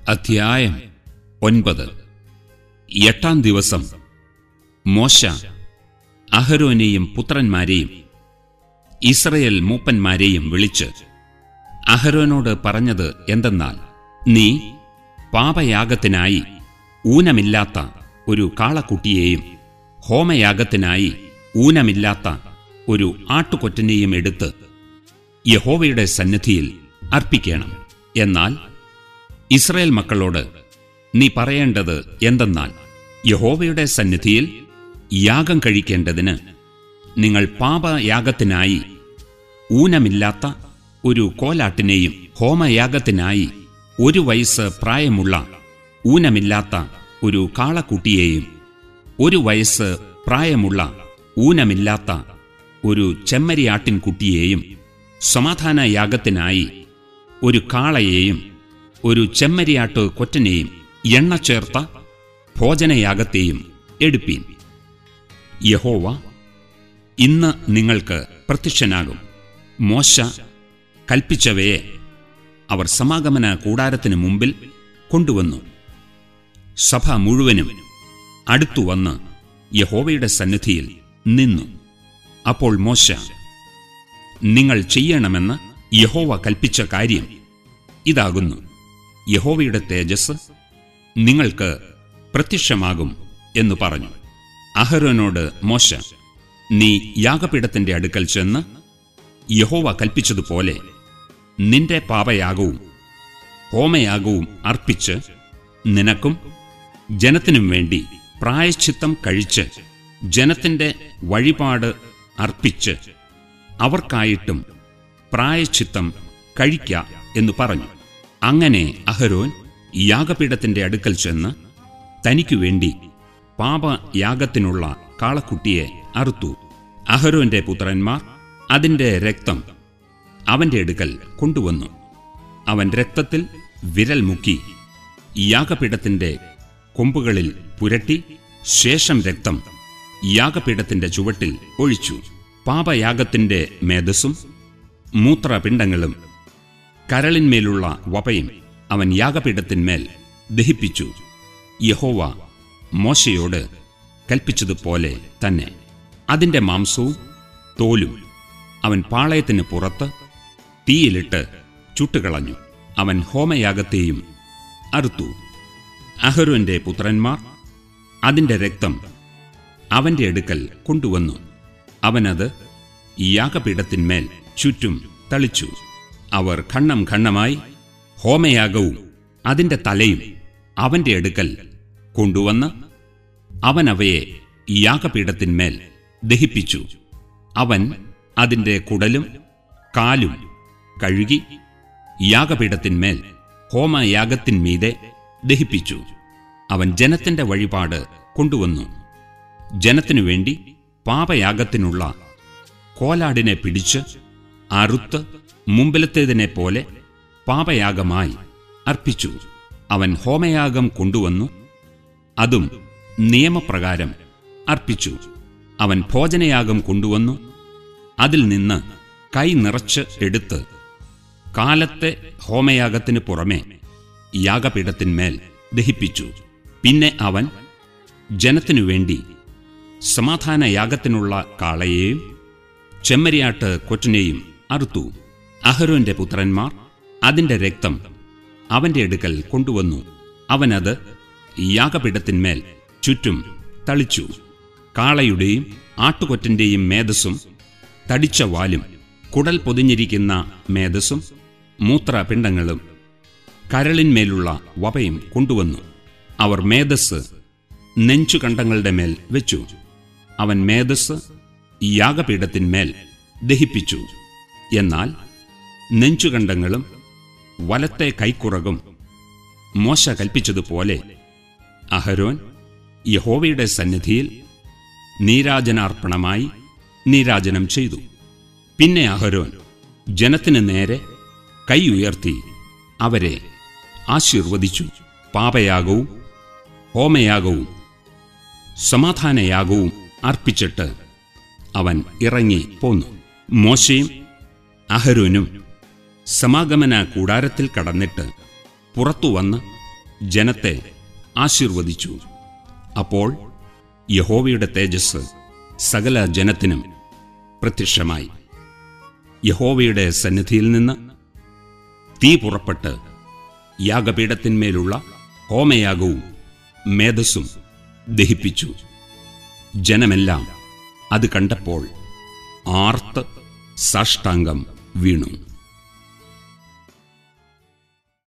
അധ്യായം ഒൻപത് എട്ടാം ദിവസം മോശ അഹരോനെയും പുത്രന്മാരെയും ഇസ്രയേൽ മൂപ്പന്മാരെയും വിളിച്ച് അഹരോനോട് പറഞ്ഞത് എന്തെന്നാൽ നീ പാപയാഗത്തിനായി ഊനമില്ലാത്ത ഒരു കാളക്കുട്ടിയെയും ഹോമയാഗത്തിനായി ഊനമില്ലാത്ത ഒരു ആട്ടുകൊറ്റനെയും എടുത്ത് യഹോവയുടെ സന്നിധിയിൽ അർപ്പിക്കണം എന്നാൽ ഇസ്രയേൽ മക്കളോട് നീ പറയേണ്ടത് എന്തെന്നാൽ യഹോവയുടെ സന്നിധിയിൽ യാഗം കഴിക്കേണ്ടതിന് നിങ്ങൾ പാപയാഗത്തിനായി ഊനമില്ലാത്ത ഒരു കോലാട്ടിനെയും ഹോമയാഗത്തിനായി ഒരു വയസ്സ് പ്രായമുള്ള ഊനമില്ലാത്ത ഒരു കാളക്കുട്ടിയെയും ഒരു വയസ്സ് പ്രായമുള്ള ഊനമില്ലാത്ത ഒരു ചെമ്മരിയാട്ടിൻകുട്ടിയെയും സമാധാന യാഗത്തിനായി ഒരു കാളയെയും ഒരു ചെമ്മരിയാട്ട് കൊറ്റനെയും എണ്ണ ചേർത്ത ഭോജനയാഗത്തെയും എടുപ്പീൻ യഹോവ ഇന്ന് നിങ്ങൾക്ക് പ്രത്യക്ഷനാകും മോശ കൽപ്പിച്ചവയെ അവർ സമാഗമന കൂടാരത്തിന് മുമ്പിൽ കൊണ്ടുവന്നു സഭ മുഴുവനും അടുത്തു വന്ന് യഹോവയുടെ സന്നിധിയിൽ നിന്നു അപ്പോൾ മോശ നിങ്ങൾ ചെയ്യണമെന്ന് യഹോവ കൽപ്പിച്ച കാര്യം ഇതാകുന്നു യഹോവയുടെ തേജസ് നിങ്ങൾക്ക് പ്രത്യക്ഷമാകും എന്ന് പറഞ്ഞു അഹരോനോട് മോശ നീ യാഗപീഠത്തിന്റെ അടുക്കൽ ചെന്ന് യഹോവ കൽപ്പിച്ചതുപോലെ നിന്റെ പാപയാഗവും ഹോമയാഗവും അർപ്പിച്ച് നിനക്കും ജനത്തിനും വേണ്ടി പ്രായശ്ചിത്തം കഴിച്ച് ജനത്തിന്റെ വഴിപാട് അർപ്പിച്ച് അവർക്കായിട്ടും പ്രായശ്ചിത്തം കഴിക്ക എന്ന് പറഞ്ഞു അങ്ങനെ അഹരോൻ യാഗപീഠത്തിന്റെ അടുക്കൽ ചെന്ന് തനിക്കു വേണ്ടി പാപയാഗത്തിനുള്ള കാളക്കുട്ടിയെ അറുത്തു അഹരോന്റെ പുത്രന്മാർ അതിന്റെ രക്തം അവന്റെ അടുക്കൽ കൊണ്ടുവന്നു അവൻ രക്തത്തിൽ വിരൽ മുക്കി യാഗപീഠത്തിന്റെ കൊമ്പുകളിൽ പുരട്ടി ശേഷം രക്തം യാഗപീഠത്തിന്റെ ചുവട്ടിൽ ഒഴിച്ചു പാപയാഗത്തിന്റെ മേധസ്സും മൂത്രപിണ്ഡങ്ങളും കരളിന്മേലുള്ള വപയും അവൻ യാഗപീഠത്തിന്മേൽ ദഹിപ്പിച്ചു യഹോവ മോശയോട് കൽപ്പിച്ചതുപോലെ തന്നെ അതിന്റെ മാംസവും തോലും അവൻ പാളയത്തിന് പുറത്ത് തീയിലിട്ട് ചുട്ടുകളഞ്ഞു അവൻ ഹോമയാഗത്തെയും അറുത്തു അഹരോന്റെ പുത്രന്മാർ അതിന്റെ രക്തം അവന്റെ അടുക്കൽ കൊണ്ടുവന്നു അവനത് യാഗപീഠത്തിന്മേൽ ചുറ്റും തളിച്ചു അവർ ഖണ്ണം ഖണ്ണമായി ഹോമയാഗവും അതിന്റെ തലയും അവന്റെ അടുക്കൽ കൊണ്ടുവന്ന് അവൻ അവയെ യാഗപീഠത്തിന്മേൽ ദഹിപ്പിച്ചു അവൻ അതിന്റെ കുടലും കാലും കഴുകി യാഗപീഠത്തിന്മേൽ ഹോമയാഗത്തിന്മീതെ ദഹിപ്പിച്ചു അവൻ ജനത്തിന്റെ വഴിപാട് കൊണ്ടുവന്നു ജനത്തിനു വേണ്ടി പാപയാഗത്തിനുള്ള കോലാടിനെ പിടിച്ച് അറുത്ത് മുമ്പിലത്തേതിനെ പോലെ പാപയാഗമായി അർപ്പിച്ചു അവൻ ഹോമയാഗം കൊണ്ടുവന്നു അതും നിയമപ്രകാരം അർപ്പിച്ചു അവൻ ഭോജനയാഗം കൊണ്ടുവന്നു അതിൽ നിന്ന് കൈ നിറച്ച് എടുത്ത് കാലത്തെ ഹോമയാഗത്തിന് പുറമെ യാഗപീഠത്തിന്മേൽ ദഹിപ്പിച്ചു പിന്നെ അവൻ ജനത്തിനു വേണ്ടി സമാധാന യാഗത്തിനുള്ള കാളയെയും ചെമ്മരിയാട്ട് കൊറ്റനെയും അറുത്തു അഹരോന്റെ പുത്രന്മാർ അതിന്റെ രക്തം അവന്റെ അടുക്കൽ കൊണ്ടുവന്നു അവനത് യാഗപീഠത്തിന്മേൽ ചുറ്റും തളിച്ചു കാളയുടെയും ആട്ടുകൊറ്റന്റെയും മേധസ്സും തടിച്ച വാലും കുടൽ പൊതിഞ്ഞിരിക്കുന്ന മേധസ്സും മൂത്രപിണ്ഡങ്ങളും കരളിന്മേലുള്ള വപയും കൊണ്ടുവന്നു അവർ മേധസ് നെഞ്ചുകണ്ടങ്ങളുടെ മേൽ വെച്ചു അവൻ മേധസ് യാഗപീഠത്തിന്മേൽ ദഹിപ്പിച്ചു എന്നാൽ നെഞ്ചുകണ്ടങ്ങളും വലത്തെ കൈക്കുറകും മോശ കൽപ്പിച്ചതുപോലെ അഹരോൻ യഹോവയുടെ സന്നിധിയിൽ നീരാജനാർപ്പണമായി നീരാജനം ചെയ്തു പിന്നെ അഹരോൻ ജനത്തിന് നേരെ കൈ ഉയർത്തി അവരെ ആശീർവദിച്ചു പാപയാഗവും ഹോമയാഗവും സമാധാനയാഗവും അർപ്പിച്ചിട്ട് അവൻ ഇറങ്ങി പോന്നു മോശയും അഹരോനും സമാഗമന കൂടാരത്തിൽ കടന്നിട്ട് പുറത്തു വന്ന് ജനത്തെ ആശീർവദിച്ചു അപ്പോൾ യഹോവയുടെ തേജസ് സകല ജനത്തിനും പ്രത്യക്ഷമായി യഹോവയുടെ സന്നിധിയിൽ നിന്ന് തീ പുറപ്പെട്ട് യാഗപീഠത്തിന്മേലുള്ള ഹോമയാഗവും മേധസ്സും ദഹിപ്പിച്ചു ജനമെല്ലാം അത് കണ്ടപ്പോൾ ആർത്ത് സാഷ്ടാംഗം വീണു